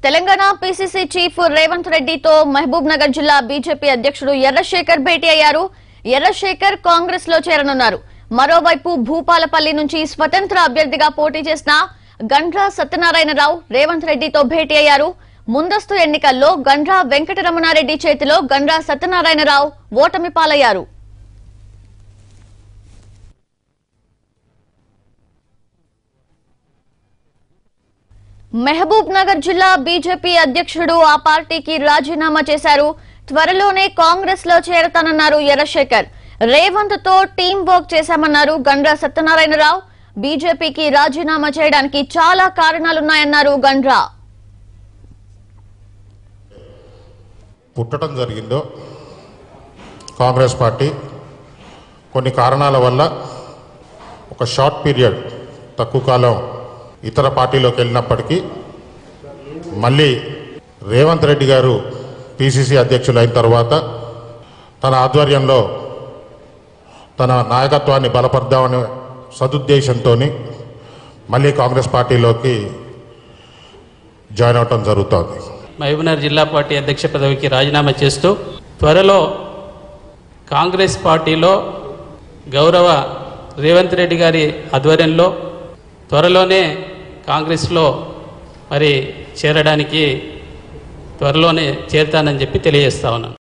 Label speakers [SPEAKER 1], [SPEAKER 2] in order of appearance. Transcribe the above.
[SPEAKER 1] Telangana PCC chief Revanth రెడ్డితో మహబూబ్ నగర్ జిల్లా BJP అధ్యక్షుడు ఎర్రశేఖర్ భేటీ అయ్యారు ఎర్రశేఖర్ కాంగ్రెస్ లో చేరనున్నారు మరోవైపు భూపాలపల్లి నుంచి స్వతంత్ర అభ్యర్థిగా పోటీ చేసిన గండ్రా సత్యనారాయణరావు రేవంత్ రెడ్డితో భేటీ అయ్యారు ముందస్తు ఎన్నికల్లో గండ్రా వెంకటరమణారెడ్డి చేతిలో గండ్రా సత్యనారాయణరావు ఓటమి పాలయ్యారు మహబూబ్ నగర్ జిల్లా బీజేపీ అధ్యక్షుడు ఆ పార్టీకి రాజీనామా చేశారు త్వరలోనే కాంగ్రెస్ లో చేరతానన్నారు ఎర్రశేఖర్ రేవంత్ తో టీం వర్క్ చేశామన్నారు గండ్రా సత్యనారాయణరావు బీజేపీకి రాజీనామా చేయడానికి చాలా కారణాలున్నాయన్నారు గండ్రా
[SPEAKER 2] పుట్టడం జరిగిందో కాంగ్రెస్ పార్టీ కొన్ని కారణాల వల్ల ఒక షార్ట్ పీరియడ్ తక్కువ కాలం ఇతర పార్టీలోకి వెళ్ళినప్పటికీ మళ్ళీ రేవంత్ రెడ్డి గారు పిసిసి అధ్యక్షులు అయిన తర్వాత తన ఆధ్వర్యంలో తన నాయకత్వాన్ని బలపడదామనే సదుద్దేశంతో మళ్ళీ కాంగ్రెస్ పార్టీలోకి జాయిన్ అవటం జరుగుతోంది
[SPEAKER 3] మహబూబ్నగర్ జిల్లా పార్టీ అధ్యక్ష పదవికి రాజీనామా చేస్తూ త్వరలో కాంగ్రెస్ పార్టీలో గౌరవ రేవంత్ రెడ్డి గారి ఆధ్వర్యంలో త్వరలోనే కాంగ్రెస్లో మరి చేరడానికి త్వరలోనే చేరుతానని చెప్పి తెలియజేస్తా ఉన్నాను